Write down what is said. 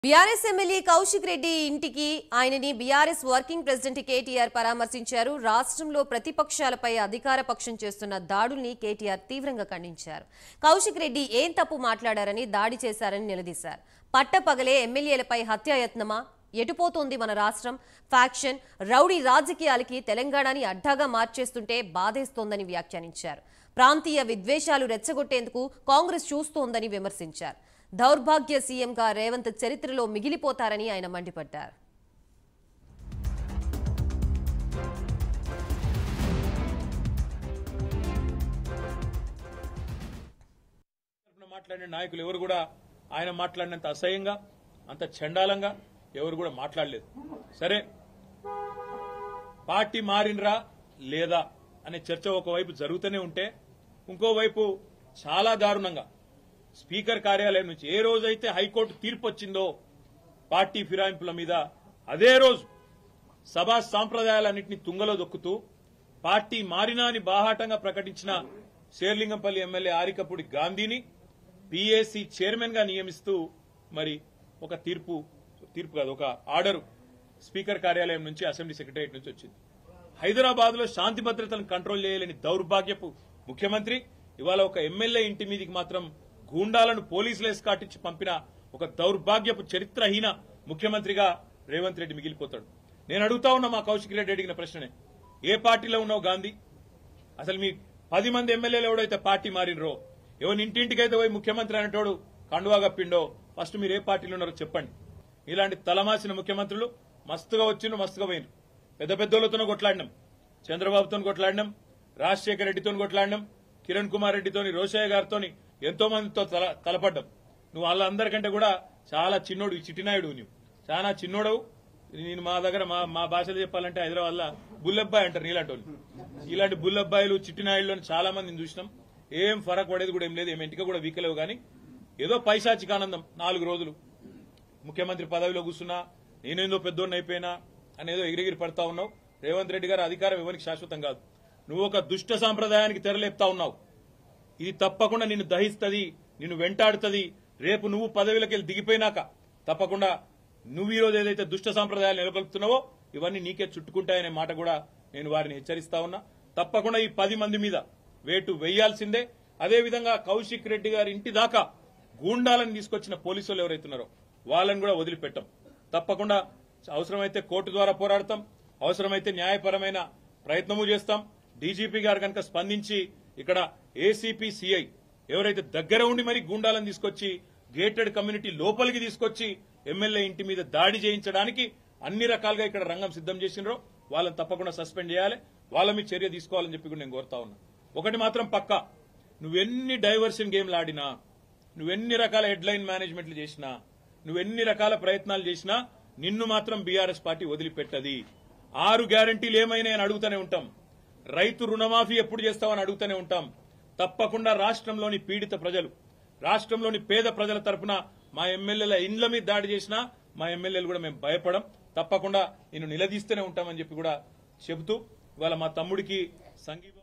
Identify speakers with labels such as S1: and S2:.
S1: BRS MLA Kaushik Reddy ఇంటికి ఆయనని BRS working president KTR పరామర్శించారు రాష్ట్రంలో ప్రతిపక్షాలపై అధికార పక్షం చేస్తున్న దాడుల్ని కేటీఆర్ తీవ్రంగా ఖండించారు కౌశిక్ రెడ్డి ఏం తప్పు మాట్లాడారని దాడి చేశారని నిలదీశారు పట్టపగలే ఎమ్మెల్యేలపై హత్యాయత్నమా ఎటుపోతోంది మన రాష్ట్రం ఫ్యాక్షన్ రౌడీ రాజకీయాలకి తెలంగాణని అడ్డాగా మార్చేస్తుంటే బాధేస్తోందని వ్యాఖ్యానించారు ప్రాంతీయ విద్వేషాలు రెచ్చగొట్టేందుకు కాంగ్రెస్ చూస్తోందని విమర్శించారు దౌర్భాగ్య సీఎంగా రేవంత్ చరిత్రలో మిగిలిపోతారని ఆయన మండిపడ్డారు
S2: తరపున మాట్లాడిన నాయకులు ఎవరు కూడా ఆయన మాట్లాడినంత అసహ్యంగా అంత చండాలంగా ఎవరు కూడా మాట్లాడలేదు సరే పార్టీ మారినరా లేదా అనే చర్చ ఒకవైపు జరుగుతూనే ఉంటే ఇంకోవైపు చాలా దారుణంగా స్పీకర్ కార్యాలయం నుంచి ఏ రోజైతే హైకోర్టు తీర్పు వచ్చిందో పార్టీ ఫిరాయింపుల మీద అదే రోజు సభా సాంప్రదాయాలన్నింటినీ తుంగలో దొక్కుతూ పార్టీ మారినా అని బాహాటంగా ప్రకటించిన శేర్లింగంపల్లి ఎమ్మెల్యే ఆరికపూడి గాంధీని పీఏసీ చైర్మన్ గా నియమిస్తూ మరి ఒక తీర్పు తీర్పు కాదు ఒక ఆర్డర్ స్పీకర్ కార్యాలయం నుంచి అసెంబ్లీ సెక్రటరియట్ నుంచి వచ్చింది హైదరాబాద్ లో శాంతి భద్రతలను కంట్రోల్ చేయలేని దౌర్భాగ్యపు ముఖ్యమంత్రి ఇవాళ ఒక ఎమ్మెల్యే ఇంటి మీదికి మాత్రం గూండాలను పోలీసులు ఎస్కాటించి పంపిన ఒక దౌర్భాగ్యపు చరిత్రహీన ముఖ్యమంత్రిగా రేవంత్ రెడ్డి మిగిలిపోతాడు నేను అడుగుతా ఉన్నా మా కౌశిక్ రెడ్డి అడిగిన ప్రశ్ననే ఏ పార్టీలో ఉన్నావు గాంధీ అసలు మీ పది మంది ఎమ్మెల్యేలు ఎవడైతే పార్టీ మారినరో ఎవరి ఇంటింటికైతే పోయి ముఖ్యమంత్రి అనేటోడు కండువా కప్పిండో ఫస్ట్ మీరు ఏ పార్టీలో ఉన్నారో చెప్పండి ఇలాంటి తలమాసిన ముఖ్యమంత్రులు మస్తుగా వచ్చిండ్రు మస్తుగా పోయినరు పెద్ద పెద్దోళ్లతోనూ కొట్లాడినాం చంద్రబాబుతో కొట్లాడినాం రాజశేఖర రెడ్డితో కొట్లాడినాం కిరణ్ కుమార్ రెడ్డితోని రోషయ్య గారితో ఎంతో మందితో తల తలపడ్డాం నువ్వు వాళ్ళందరికంటే కూడా చాలా చిన్నోడు ఈ చిట్టినాయుడు నువ్వు చాలా చిన్నోడవు నేను మా దగ్గర మా మా భాషలో చెప్పాలంటే హైదరాబాద్ లో బుల్లబ్బాయి అంటారు నీలాంటి వాళ్ళు ఇలాంటి బుల్లబ్బాయిలు చిట్టినాయుళ్ళు చాలా మందిని చూసినాం ఏం ఫరక్ పడేది కూడా ఏం లేదు ఏం ఇంటికి కూడా వీకలేవు కానీ ఏదో పైశాచిక ఆనందం నాలుగు రోజులు ముఖ్యమంత్రి పదవిలో కూర్చున్నా నేనేందో పెద్దోడిని అయిపోయినా అనేదో ఎగిరిగిరి పడతా ఉన్నావు రేవంత్ రెడ్డి గారు అధికారం ఎవరికి శాశ్వతం కాదు నువ్వు ఒక దుష్ట సాంప్రదాయానికి తెరలేపుతా ఉన్నావు ఇది తప్పకుండా నిన్ను దహిస్తుంది నిన్ను వెంటాడుతుంది రేపు నువ్వు పదవిలోకి దిగిపోయినాక తప్పకుండా నువ్వు ఈ రోజు ఏదైతే దుష్ట సాంప్రదాయాలు నెలకొల్పుతున్నావో ఇవన్నీ నీకే చుట్టుకుంటాయనే మాట కూడా నేను వారిని హెచ్చరిస్తా ఉన్నా తప్పకుండా ఈ పది మంది మీద వేటు వేయాల్సిందే అదేవిధంగా కౌశిక్ రెడ్డి గారి ఇంటి దాకా గూండాలను తీసుకొచ్చిన పోలీసులు ఎవరైతున్నారో వాళ్ళని కూడా వదిలిపెట్టాం తప్పకుండా అవసరమైతే కోర్టు ద్వారా పోరాడతాం అవసరమైతే న్యాయపరమైన ప్రయత్నము చేస్తాం డీజీపీ గారు కనుక స్పందించి ఇక్కడ ఏసీపీ సిఐ ఎవరైతే దగ్గర ఉండి మరి గూండాలను తీసుకొచ్చి గేటెడ్ కమ్యూనిటీ లోపలికి తీసుకొచ్చి ఎమ్మెల్యే ఇంటి మీద దాడి చేయించడానికి అన్ని రకాలుగా ఇక్కడ రంగం సిద్ధం చేసినారో వాళ్ళని తప్పకుండా సస్పెండ్ చేయాలి వాళ్ళ మీద చర్య తీసుకోవాలని చెప్పి కూడా నేను కోరుతా ఉన్నా ఒకటి మాత్రం పక్కా నువ్వెన్ని డైవర్షన్ గేమ్లు ఆడినా నువ్వెన్ని రకాల హెడ్లైన్ మేనేజ్మెంట్లు చేసినా నువ్వెన్ని రకాల ప్రయత్నాలు చేసినా నిన్ను మాత్రం బీఆర్ఎస్ పార్టీ వదిలిపెట్టది ఆరు గ్యారంటీలు ఏమైనా అని అడుగుతూనే ఉంటాం రైతు రుణమాఫీ ఎప్పుడు చేస్తామని అడుగుతూనే ఉంటాం తప్పకుండా రాష్ట్రంలోని పీడిత ప్రజలు రాష్ట్రంలోని పేద ప్రజల తరపున మా ఎమ్మెల్యేల ఇండ్ల మీద దాడి చేసినా మా ఎమ్మెల్యేలు కూడా మేము భయపడం తప్పకుండా నేను నిలదీస్తూనే ఉంటామని చెప్పి కూడా చెబుతూ ఇవాళ మా తమ్ముడికి సంఘీభావం